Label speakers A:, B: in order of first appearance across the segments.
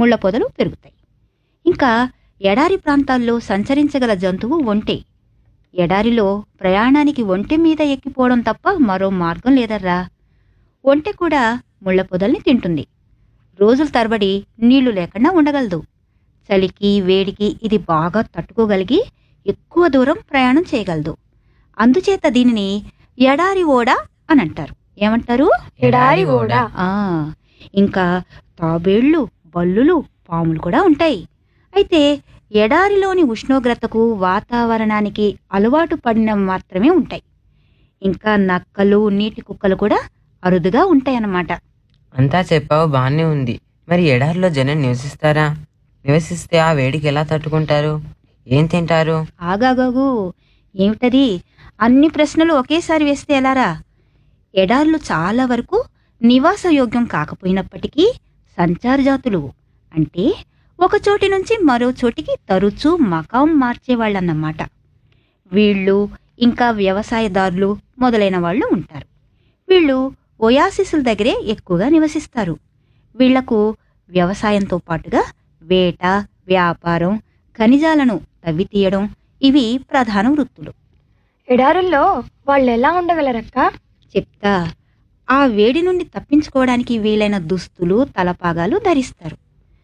A: ముళ్ళ పొదలు పెరుగుతాయి ఇంకా ఎడారి ప్రాంతాల్లో సంచరించగల జంతువు ఒంటె ఎడారిలో ప్రయాణానికి ఒంటె మీద ఎక్కిపోవడం తప్ప మరో మార్గం లేదర్రా ఒంటె కూడా ముళ్ళ పొదల్ని తింటుంది రోజుల తరబడి నీళ్లు లేకుండా ఉండగలదు చలికి వేడికి ఇది బాగా తట్టుకోగలిగి ఎక్కువ దూరం ప్రయాణం చేయగలదు అందుచేత దీనిని ఎడారి ఓడ అని అంటారు ఏమంటారు
B: ఎడారి ఓడ
A: ఆ ఇంకా తాబేళ్లు బల్లులు పాములు కూడా ఉంటాయి అయితే ఎడారిలోని ఉష్ణోగ్రతకు వాతావరణానికి అలవాటు పడిన మాత్రమే ఉంటాయి ఇంకా నక్కలు నీటి కుక్కలు కూడా అరుదుగా ఉంటాయన్నమాట
C: అంతా చెప్పావు బాగానే ఉంది మరి ఎడారిలో జనం నివసిస్తారా నివసిస్తే ఆ వేడికి ఎలా తట్టుకుంటారు ఏం తింటారు
A: ఆగాగాగు ఏమిటది అన్ని ప్రశ్నలు ఒకేసారి వేస్తే ఎలారా ఎడార్లు చాలా వరకు నివాసయోగ్యం కాకపోయినప్పటికీ సంచార జాతులు అంటే ఒక చోటి నుంచి మరో చోటికి తరచూ మకాం మార్చేవాళ్ళన్నమాట వీళ్ళు ఇంకా వ్యవసాయదారులు మొదలైన వాళ్ళు ఉంటారు వీళ్ళు ఒయాసిస్ల దగ్గరే ఎక్కువగా నివసిస్తారు వీళ్లకు వ్యవసాయంతో పాటుగా వేట వ్యాపారం ఖనిజాలను తవ్వి తీయడం ఇవి ప్రధాన వృత్తులు
B: ఎడారుల్లో వాళ్ళు ఎలా ఉండగలరక్క
A: చెప్తా ఆ వేడి నుండి తప్పించుకోవడానికి వీలైన దుస్తులు తలపాగాలు ధరిస్తారు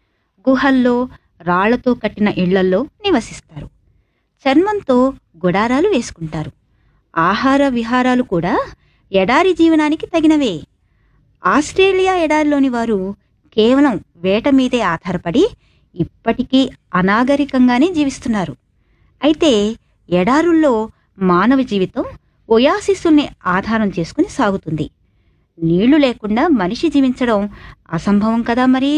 A: గుహల్లో రాళ్లతో కట్టిన ఇళ్లల్లో నివసిస్తారు చర్మంతో గుడారాలు వేసుకుంటారు ఆహార విహారాలు కూడా ఎడారి జీవనానికి తగినవే ఆస్ట్రేలియా ఎడారిలోని వారు కేవలం వేట మీదే ఆధారపడి ఇప్పటికీ అనాగరికంగానే జీవిస్తున్నారు అయితే ఎడారుల్లో మానవ జీవితం ఒయాసిస్సుల్ని ఆధారం చేసుకుని సాగుతుంది నీళ్లు లేకుండా మనిషి జీవించడం అసంభవం కదా మరి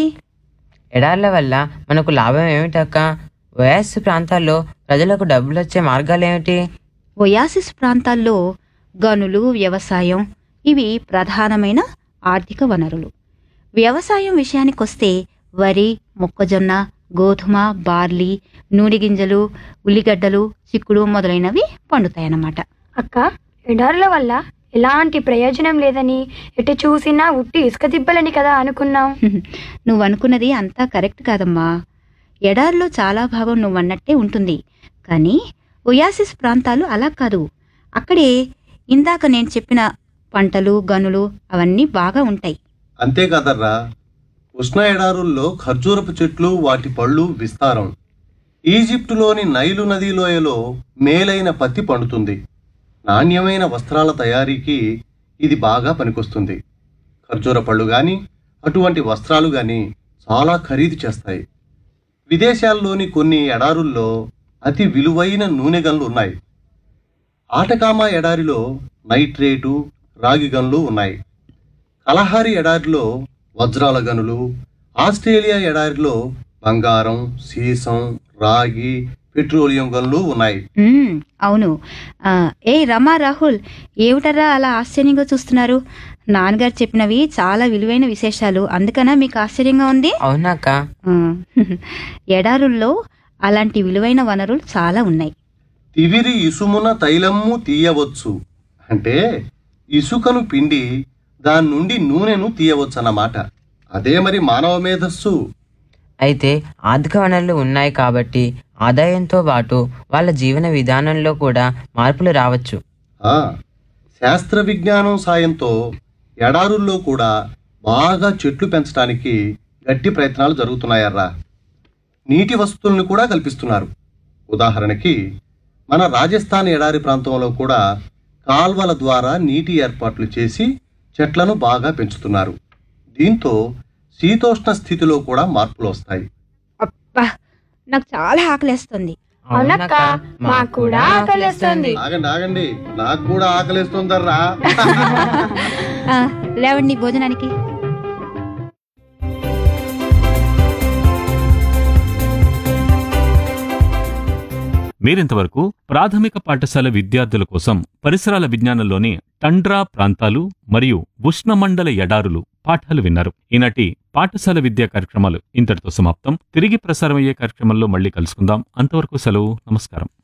C: ఎడార్ల వల్ల మనకు లాభం ఏమిటక్క వయస్సు ప్రాంతాల్లో ప్రజలకు డబ్బులు వచ్చే మార్గాలు ఏమిటి
A: ఒయాసిస్ ప్రాంతాల్లో గనులు వ్యవసాయం ఇవి ప్రధానమైన ఆర్థిక వనరులు వ్యవసాయం విషయానికొస్తే వరి మొక్కజొన్న గోధుమ బార్లీ నూనె గింజలు ఉల్లిగడ్డలు చిక్కుడు మొదలైనవి పండుతాయన్నమాట
B: అక్క ఎడారుల వల్ల ఎలాంటి ప్రయోజనం లేదని ఎటు చూసినా ఉట్టి ఇసుక దిబ్బలని కదా అనుకున్నాం
A: నువ్వు అనుకున్నది అంతా కరెక్ట్ కాదమ్మా ఎడారిలో చాలా భాగం నువ్వన్నట్టే ఉంటుంది కానీ ఒయాసిస్ ప్రాంతాలు అలా కాదు అక్కడే ఇందాక నేను చెప్పిన పంటలు గనులు అవన్నీ బాగా ఉంటాయి
D: అంతేకాదర్రా ఉష్ణ ఎడారుల్లో ఖర్జూరపు చెట్లు వాటి పళ్ళు విస్తారం ఈజిప్టులోని నైలు నదీ లోయలో మేలైన పత్తి పండుతుంది నాణ్యమైన వస్త్రాల తయారీకి ఇది బాగా పనికొస్తుంది ఖర్జూర పళ్ళు గాని అటువంటి వస్త్రాలు గాని చాలా ఖరీదు చేస్తాయి విదేశాల్లోని కొన్ని ఎడారుల్లో అతి విలువైన నూనె గన్లు ఉన్నాయి ఆటకామా ఎడారిలో నైట్రేటు రాగి గన్లు ఉన్నాయి కలహారి ఎడారిలో వజ్రాల గనులు ఆస్ట్రేలియా ఎడారిలో బంగారం సీసం రాగి పెట్రోలియం గనులు ఉన్నాయి
A: ఉమ్, అవును ఆ, ఏ రమా రాహుల్ ఏమిటరా అలా ఆశ్చర్యంగా చూస్తున్నారు నాన్నగారు చెప్పినవి చాలా విలువైన విశేషాలు అందుకనా మీకు ఆశ్చర్యంగా ఉంది
C: అవునాక
A: ఆ, ఎడారుల్లో అలాంటి విలువైన వనరులు చాలా ఉన్నాయి
D: తివిరి ఇసుమున తైలమ్ము తీయవచ్చు అంటే ఇసుకను పిండి దాని నుండి నూనెను తీయవచ్చు అన్నమాట అదే మరి మానవ మేధస్సు
C: అయితే ఆర్థిక వనరులు ఉన్నాయి కాబట్టి ఆదాయంతో పాటు వాళ్ళ జీవన విధానంలో కూడా మార్పులు రావచ్చు
D: ఆ, శాస్త్ర విజ్ఞానం సాయంతో ఎడారుల్లో కూడా బాగా చెట్లు పెంచడానికి గట్టి ప్రయత్నాలు జరుగుతున్నాయర్రా నీటి వసతుల్ని కూడా కల్పిస్తున్నారు ఉదాహరణకి మన రాజస్థాన్ ఎడారి ప్రాంతంలో కూడా కాల్వల ద్వారా నీటి ఏర్పాట్లు చేసి చెట్లను బాగా పెంచుతున్నారు దీంతో శీతోష్ణ స్థితిలో కూడా మార్పులు వస్తాయి
A: అబ్బా నాకు చాలా ఆకలేస్తుంది
B: అవునక్క మాకు కూడా ఆకలిస్తుంది
D: ఆగండి ఆగండి నాకు కూడా ఆకలిస్తుందర్రా
A: ఆ, లేవండి భోజనానికి
E: మీరింతవరకు ప్రాథమిక పాఠశాల విద్యార్థుల కోసం పరిసరాల విజ్ఞానంలోని టండ్రా ప్రాంతాలు మరియు ఉష్ణమండల ఎడారులు పాఠాలు విన్నారు ఈనాటి పాఠశాల విద్యా కార్యక్రమాలు ఇంతటితో సమాప్తం తిరిగి ప్రసారమయ్యే కార్యక్రమంలో మళ్ళీ కలుసుకుందాం అంతవరకు సెలవు నమస్కారం